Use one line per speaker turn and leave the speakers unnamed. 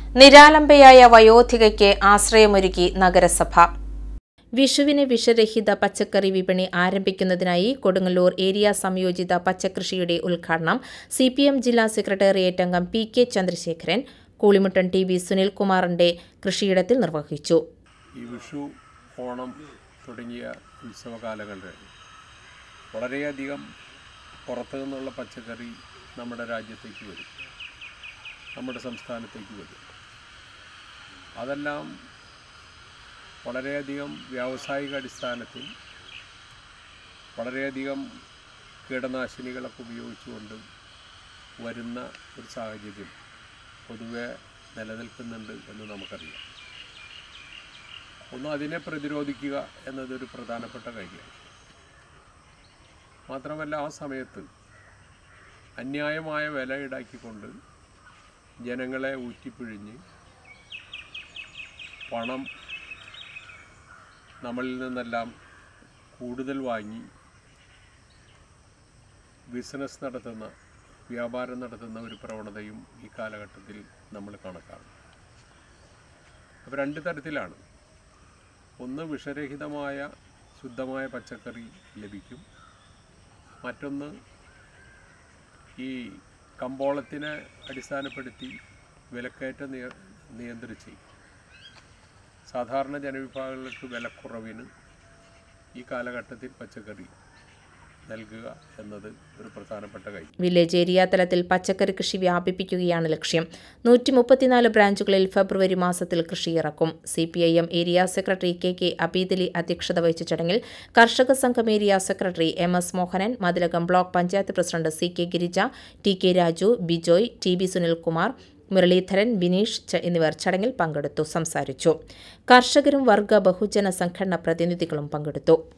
നിരാലംബയായ വയോധികയ്ക്ക് ആശ്രയമൊരുക്കി നഗരസഭ വിഷുവിന് വിഷരഹിത പച്ചക്കറി വിപണി ആരംഭിക്കുന്നതിനായി കൊടുങ്ങല്ലൂർ ഏരിയ സംയോജിത പച്ചക്കൃഷിയുടെ ഉദ്ഘാടനം സി പി എം ജില്ലാ സെക്രട്ടേറിയറ്റ് അംഗം പി കെ ചന്ദ്രശേഖരൻ കൂളിമുട്ടൻ ടി വി സുനിൽകുമാറിന്റെ കൃഷിയിടത്തിൽ നിർവഹിച്ചു
ഈ വിഷു ഓണം തുടങ്ങിയ ഉത്സവകാലങ്ങളിൽ വളരെയധികം പുറത്തു നിന്നുള്ള പച്ചക്കറി നമ്മുടെ രാജ്യത്തേക്ക് വരും നമ്മുടെ സംസ്ഥാനത്തേക്ക് വരും അതെല്ലാം വളരെയധികം വ്യാവസായിക അടിസ്ഥാനത്തിൽ വളരെയധികം കീടനാശിനികളൊക്കെ ഉപയോഗിച്ചുകൊണ്ട് വരുന്ന ഒരു സാഹചര്യം പൊതുവെ നിലനിൽക്കുന്നുണ്ട് എന്ന് നമുക്കറിയാം ഒന്ന് അതിനെ പ്രതിരോധിക്കുക എന്നതൊരു പ്രധാനപ്പെട്ട കാര്യമാണ് മാത്രമല്ല ആ സമയത്ത് അന്യായമായ വില ഈടാക്കിക്കൊണ്ട് ജനങ്ങളെ ഊറ്റിപ്പിഴിഞ്ഞ് പണം നമ്മളിൽ നിന്നെല്ലാം കൂടുതൽ വാങ്ങി ബിസിനസ് നടത്തുന്ന വ്യാപാരം നടത്തുന്ന ഒരു പ്രവണതയും ഈ കാലഘട്ടത്തിൽ നമ്മൾ കണക്കാണ് അപ്പോൾ രണ്ട് തരത്തിലാണ് ഒന്ന് വിഷരഹിതമായ ശുദ്ധമായ പച്ചക്കറി ലഭിക്കും മറ്റൊന്ന് ഈ കമ്പോളത്തിനെ അടിസ്ഥാനപ്പെടുത്തി വിലക്കയറ്റം നിയ നിയന്ത്രിച്ച് സാധാരണ ജനവിഭാഗങ്ങൾക്ക് വിലക്കുറവിന് ഈ കാലഘട്ടത്തിൽ പച്ചക്കറി നൽകുക എന്നത് ഒരു പ്രധാനപ്പെട്ട കാര്യം
വില്ലേജ് ഏരിയ തലത്തിൽ പച്ചക്കറി കൃഷി വ്യാപിപ്പിക്കുകയാണ് ലക്ഷ്യം നൂറ്റി മുപ്പത്തിനാല് ബ്രാഞ്ചുകളിൽ ഫെബ്രുവരി മാസത്തിൽ കൃഷി ഇറക്കും C P I M area secretary K K Abeedali അധ്യക്ഷത വഹിച്ച ചടങ്ങിൽ കർഷക സംഘം area secretary M S Mohanan Mathilakam block panchayat president C K Girija T K Raju Bijoy T B Sunilkumar Muraleedharan Bineesh ച- എന്നിവർ ചടങ്ങിൽ പങ്കെടുത്തു സംസാരിച്ചു കർഷകരും വർഗ ബഹുജന സംഘടന പ്രതിനിധികളും പങ്കെടുത്തു